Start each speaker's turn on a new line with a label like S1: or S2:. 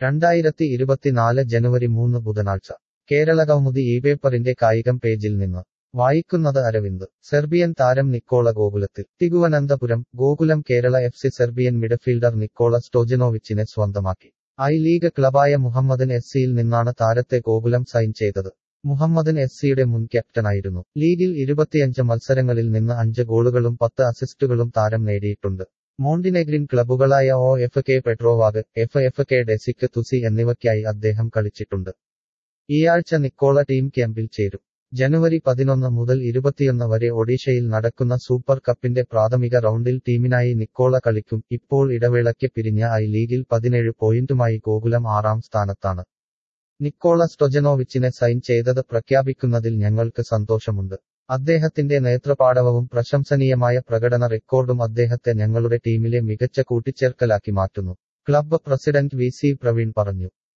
S1: രണ്ടായിരത്തി ഇരുപത്തിനാല് ജനുവരി മൂന്ന് ബുധനാഴ്ച കേരളകൗമുദി ഈ പേപ്പറിന്റെ കായികം പേജിൽ നിന്ന് വായിക്കുന്നത് അരവിന്ദ് സെർബിയൻ താരം നിക്കോള ഗോകുലത്തിൽ Thiruvananthapuram Gokulam Kerala F C Serbian midfielder Nikola സ്റ്റോജനോവിച്ചിനെ സ്വന്തമാക്കി ഐ ലീഗ് ക്ലബായ മുഹമ്മദൻ എസ് സിയിൽ നിന്നാണ് താരത്തെ ഗോകുലം സൈൻ ചെയ്തത് മുഹമ്മദൻ എസ് സിയുടെ മുൻ ക്യാപ്റ്റനായിരുന്നു ലീഗിൽ ഇരുപത്തിയഞ്ച് മത്സരങ്ങളിൽ നിന്ന് അഞ്ച് ഗോളുകളും പത്ത് അസിസ്റ്റുകളും താരം നേടിയിട്ടുണ്ട് മോണ്ടിനെഗ്രിൻ ക്ലബുകളായ O F K Petrovac F F K Decic Tuzi എന്നിവയ്ക്കായി അദ്ദേഹം കളിച്ചിട്ടുണ്ട് ഈയാഴ്ച നിക്കോള ടീം ക്യാമ്പിൽ ചേരും ജനുവരി പതിനൊന്ന് മുതൽ ഇരുപത്തിയൊന്ന് വരെ ഒഡീഷയിൽ നടക്കുന്ന സൂപ്പർ കപ്പിന്റെ പ്രാഥമിക റൗണ്ടിൽ ടീമിനായി നിക്കോള കളിക്കും ഇപ്പോൾ ഇടവേളയ്ക്ക് പിരിഞ്ഞ ഐ ലീഗിൽ പതിനേഴ് പോയിന്റുമായി ഗോകുലം ആറാം സ്ഥാനത്താണ് നിക്കോള സ്റ്റൊജനോവിച്ചിനെ സൈൻ ചെയ്തത് പ്രഖ്യാപിക്കുന്നതിൽ ഞങ്ങൾക്ക് സന്തോഷമുണ്ട് അദ്ദേഹത്തിന്റെ നേതൃപാടവവും പ്രശംസനീയമായ പ്രകടന റെക്കോർഡും അദ്ദേഹത്തെ ഞങ്ങളുടെ ടീമിലെ മികച്ച കൂട്ടിച്ചേർക്കലാക്കി മാറ്റുന്നു club president V C Praveen പറഞ്ഞു